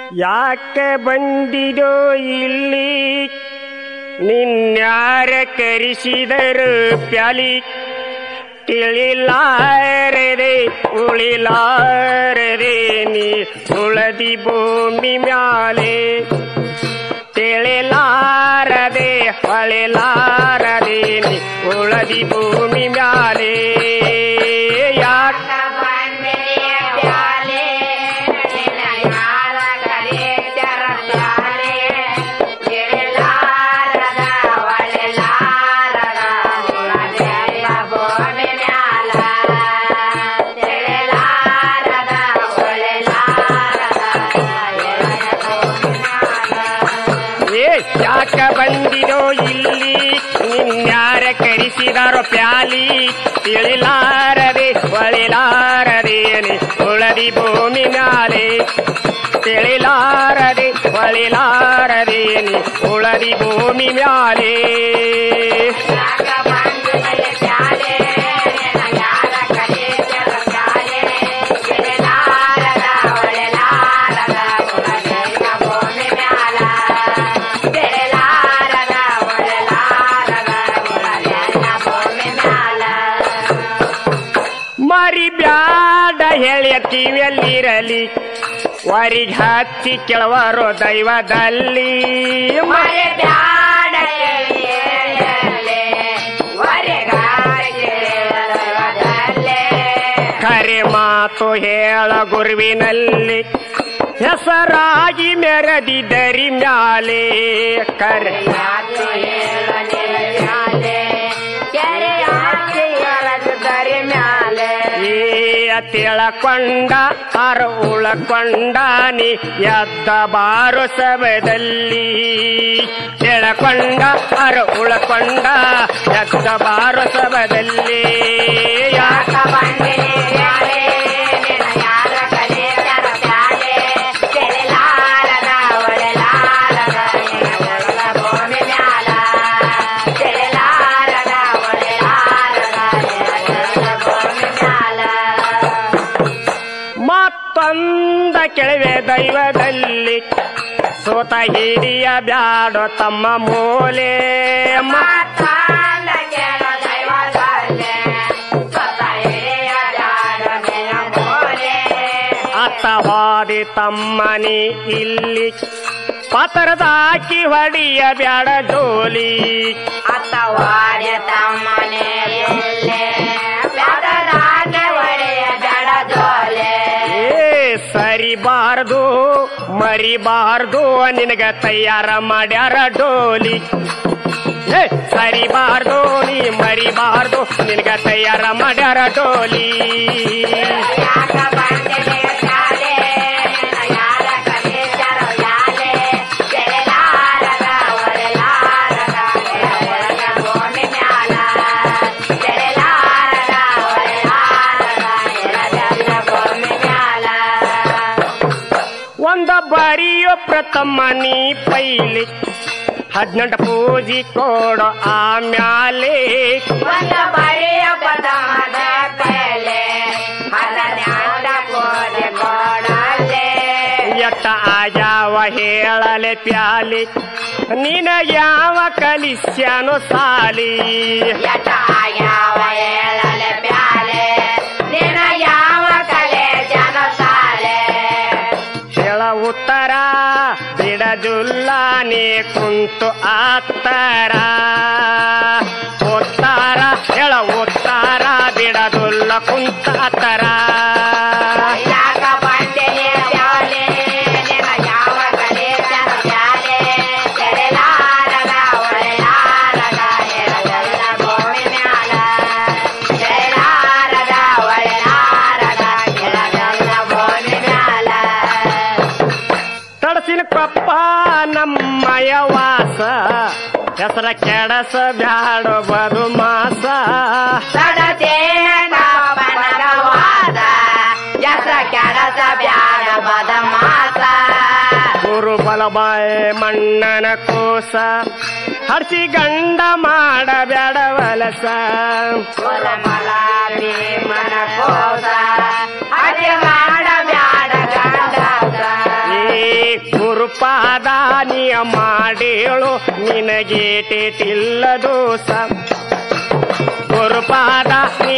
ಯಾಕೆ ಬಂದಿದೋ ಇಲ್ಲಿ ನಿನ್ಯಾರ ಕರೆಸಿದರು ಪ್ಯಾಲಿ ತಿಳಿಲಾರದೆ ಉಳಿಲಾರದೆ ನೀ ಉಳದಿ ಭೂಮಿ ಮ್ಯಾಲೆ ತಿಳಿಲಾರದೆ ಹೊಳಿಲಾರದೆ ನೀ ಉಳದಿ ಭೂಮಿ ಮ್ಯಾಲೆ ಯಾಕ ಏ ಯಾಕ ಬಂದಿರೋ ಇಲ್ಲಿ ನಿನ್ಯಾರ ಕರೆಸಿದಾರೋ ಪ್ಯಾಲಿ ತಿಳಿಲಾರದೆ ಹೊಳಿಲಾರದೇನೆ ಉಳದಿ ಭೂಮಿ ಮ್ಯಾಲೆ ತಿಳಿಲಾರದೆ ಹೊಳಿಲಾರದೇನೆ ಉಳದಿ ಭೂಮಿ ಮ್ಯಾಲೆ ಮರಿ ಬ್ಯಾಡ ಹೇಳಿ ಕಿವಿಯಲ್ಲಿರಲಿ ವರಿಗೆ ಹಚ್ಚಿ ಕೆಳವರು ದೈವದಲ್ಲಿ ಮರಿ ಕರೆ ಮಾತು ಹೇಳ ಗುರುವಿನಲ್ಲಿ ಹೆಸರಾಗಿ ಮೆರೆದಿದ್ದರಿ ಮ್ಯಾಲೆ ಕರೆ ಏ ತಿಳಕೊಂಡ ಅರ ಉಳಕೊಂಡ ನೀ ಎದ್ದ ಬಾರು ಸಭದಲ್ಲಿ ತಿಳಕೊಂಡ ಅರ ಉಳಕೊಂಡ ಎದ್ದ ಬಾರು ಸಭದಲ್ಲಿ ಯಾಕ ಮತ್ತೊಂದ ಕೆಳವೆ ದೈವದಲ್ಲಿ ಸೋತ ಹಿರಿಯ ಬ್ಯಾಡೋ ತಮ್ಮ ಮೂಲೆ ಮ- ಅತ್ತ ಹೋದಿ ತಮ್ಮನಿ ಇಲ್ಲಿ ಪತರದಾಕಿ ಹೊಡಿಯ ಬ್ಯಾಡ ಜೋಲಿ ಅತ್ತವಾರ್ಯ ತಮ್ಮನೆ ಎಲ್ಲೆ ಬ್ಯಾಡದಾಗೆ ಒಡೆಯ ಬೇಡ ಜೋಲೆ ಏ ಸರಿಬಾರ್ದು ಮರಿಬಾರ್ದು ನಿನಗ ತಯಾರ ಮಾಡ್ಯಾರ ಡೋಲಿ ಏ ಸರಿಬಾರ್ದು ನೀ ಮರಿಬಾರ್ದು ನಿನಗ ತಯಾರ ಮಾಡ್ಯಾರ ಡೋಲಿ ಯಾಕ ಬಂದಿದೆ ಶಾಲೆ ನಿನ್ನ ಯಾರ ಕಲಿಸ್ಯಾರೋ ಶಾಲೆ ತೆರೆಲಾರದ ಒಡೆಲಾರದ ಎಳೆಯ ಭೂಮಿ ಮ್ಯಾಲ ತೆರೆಲಾರದ ಒಡೆಲಾರದ ಎಳೆಯ ಭೂಮಿ ಮ್ಯಾಲ ಒಂದ ಬಾರಿಯೋ ಪ್ರಥಮ ನೀ ಪೈಲಿ ಹದಿನೆಂಟು ಪೂಜಿ ಕೊಡೋ ಆಮ್ಯಾಲೆ ಒಂದ ಬರೆಯ ಪದಮದ ಪೆಲೆ ಹದನ್ಯಾಡ ಕೋದೆ ಕೊಡಲೆ ಎಟ್ಟ ಆಗ್ಯಾವ ಹೇಳಲೆ ಪ್ಯಾಲಿ ನಿನ ಯಾವ ಕಲಿಸ್ಯಾನು ಸಾಲಿ ಯಟ ಯಾವ ಏಳಲೆ ಬ್ಯಾಲೆ ನಿನ ಯಾವ ಕಲೆ ಜನ ಸಾಲೆ ಹೇಳ ಉತ್ತರ ಬಿಡಜುಲ್ಲ ನೀ ಕುಂತು ಆತ್ತರ ಉತ್ತರ ಹೇಳ ಉತ್ತರ ಬಿಡದುಲ್ಲ ಕುಂತ ಆತರ ಯಾಕ ಬಂದೆನೆ ಬ್ಯಾಲೆ ನಿನ ಯಾವ ಕಲೆ ಜನ ಬ್ಯಾಲೆ ತೆರೆಲಾರದ ಒಳೆಲಾರದ ಎಳದಲ್ಲ ಭೂಮಿ ಮ್ಯಾಲ ತೆರೆಲಾರದ ಒಳೆಲಾರದ ಎಳದಲ್ಲ ಭೂಮಿ ಮ್ಯಾಲ ತಡಸಿನ ಕೊಪ್ಪ ನಮ್ಮಯ ವಾಸ ಹೆಸರ ಕೆಡಸ ಬ್ಯಾಡೋ ಬದು ಮಾಸ ಸಡತೇನ ಕಾಪನಗವಾದ ಯಸ ಕೆಡಸ ಬ್ಯಾಡ ಬದ ಮಾಸ ಗುರು ಬಲಬಾಯ ಮಣ್ಣನ ಕೋಸ ಹಡ್ಸಿ ಗಂಡ ಮಾಡ ಬ್ಯಾಡ ವಲಸ ಕುಲಮಲ ಭೀಮನ ಕೋಸ ಅಜ ಮಾಡ ಬ್ಯಾಡ ಗಂಡಸ ಏ ಗುರುಪಾದ ನೀಯ ಮಾಡೇಳು ನಿನಗೇಟೇಟಿಲ್ಲ ದೋಸ ಗುರುಪಾದ